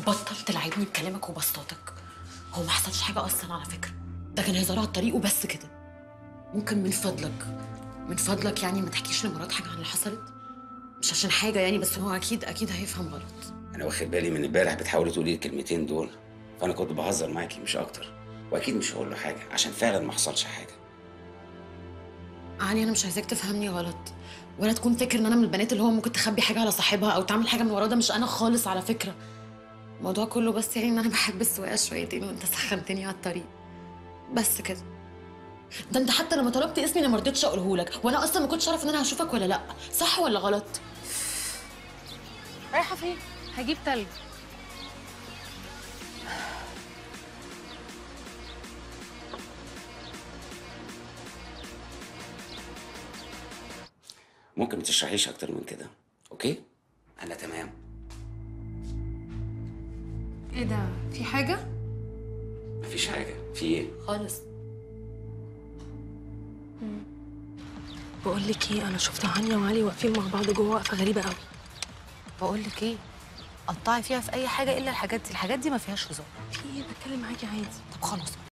بطل تلعبني بكلامك وبسطاتك هو ما حصلش حاجه اصلا على فكره ده كان هزار على الطريق وبس كده ممكن من فضلك من فضلك يعني ما تحكيش لمراد حاجه عن اللي حصلت مش عشان حاجه يعني بس هو اكيد اكيد هيفهم غلط انا واخد بالي من امبارح بتحاولي تقولي الكلمتين دول فانا كنت بهزر معاكي مش اكتر واكيد مش هقول له حاجه عشان فعلا ما حصلش حاجه علي انا مش عايزاك تفهمني غلط ولا تكون فاكر ان انا من البنات اللي هو ممكن تخبي حاجه على صاحبها او تعمل حاجه من وراه ده مش انا خالص على فكره الموضوع كله بس يعني ان انا بحب السواقه شويتين وانت سخنتني على الطريق بس كده ده انت حتى لما طلبت اسمي انا ما رضيتش اقوله لك وانا اصلا ما كنتش اعرف ان انا هشوفك ولا لا صح ولا غلط رايحه فين هجيب تلج ممكن ما تشرحيش اكتر من كده اوكي انا تمام ايه ده في حاجه مفيش حاجه في ايه خالص بقول لك ايه انا شفت هانيا وعلي واقفين مع بعض جوه وقفه غريبه قوي بقول لك ايه قطعي فيها في اي حاجه الا الحاجات دي الحاجات دي ما فيهاش هزار في ايه بتكلم معاكي عادي طب خلاص